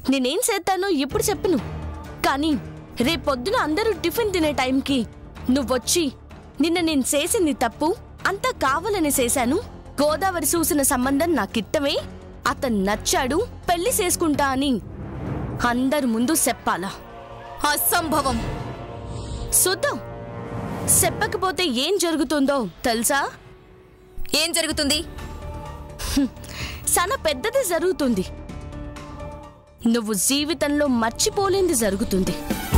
నేనేం చేస్తానో ఇప్పుడు చెప్పును కానీ రేపొద్దున అందరూ టిఫిన్ తినే టైంకి నువ్వొచ్చి నిన్న నేను చేసింది తప్పు అంతా కావాలని చేశాను గోదావరి చూసిన సంబంధం నాకిట్టమే అతను నచ్చాడు పెళ్లి చేసుకుంటా అని అందరు ముందు చెప్పాలా అసంభవం చూద్దాం చెప్పకపోతే ఏం జరుగుతుందో తెలుసా ఏం జరుగుతుంది చాలా పెద్దది జరుగుతుంది నువ్వు జీవితంలో మర్చిపోలేంది జరుగుతుంది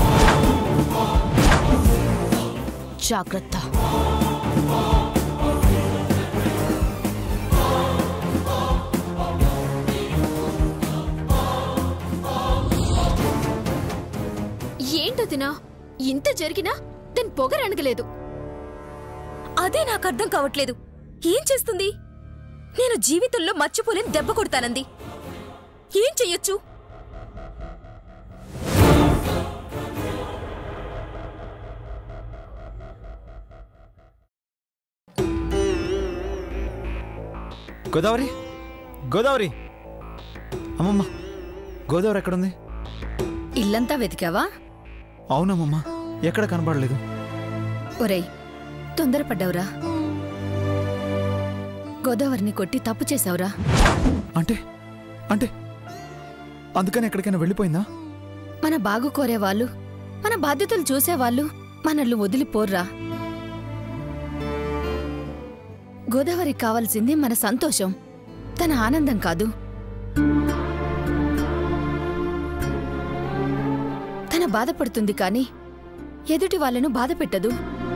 జాగ్రత్త ఏంటో తినా ఇంత జరిగినా దాని పొగరనగలేదు అదే నాకు అర్థం కావట్లేదు ఏం చేస్తుంది నేను జీవితంలో మర్చిపోలేని దెబ్బ కొడతానంది ఏం చెయ్యొచ్చు గోదావరి గోదావరి అమ్మమ్మ గోదావరి ఎక్కడుంది ఇల్లంతా వెతికావా అవునమ్మమ్మ ఎక్కడ కనబడలేదు ఒరేయ్ తొందరపడ్డావురా గోదావరిని కొట్టి తప్పు చేశావురా అంటే అంటే అందుకని ఎక్కడికైనా వెళ్ళిపోయిందా మన బాగు కోరేవాళ్ళు మన బాధ్యతలు చూసేవాళ్ళు మనల్ని వదిలిపోర్రా గోదావరికి కావాల్సింది మన సంతోషం తన ఆనందం కాదు తన బాధపడుతుంది కాని ఎదుటి వాళ్ళను బాధ పెట్టదు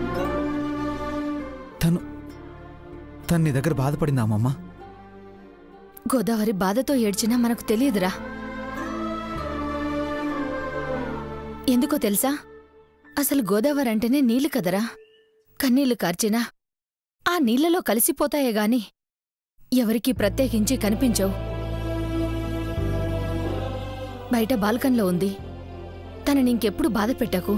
తను తను నీ దగ్గర బాధపడిందా అమ్మమ్మ గోదావరి బాధతో ఏడ్చినా మనకు తెలియదురా ఎందుకో తెలుసా అసలు గోదావరి అంటేనే నీళ్లు కదరా కన్నీళ్లు కార్చినా ఆ నీళ్లలో కలిసిపోతాయే గాని ఎవరికీ ప్రత్యేకించి కనిపించవు బయట బాల్కన్లో ఉంది తననింకెప్పుడు బాధ పెట్టకు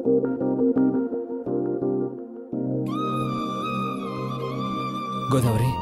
గోదావరి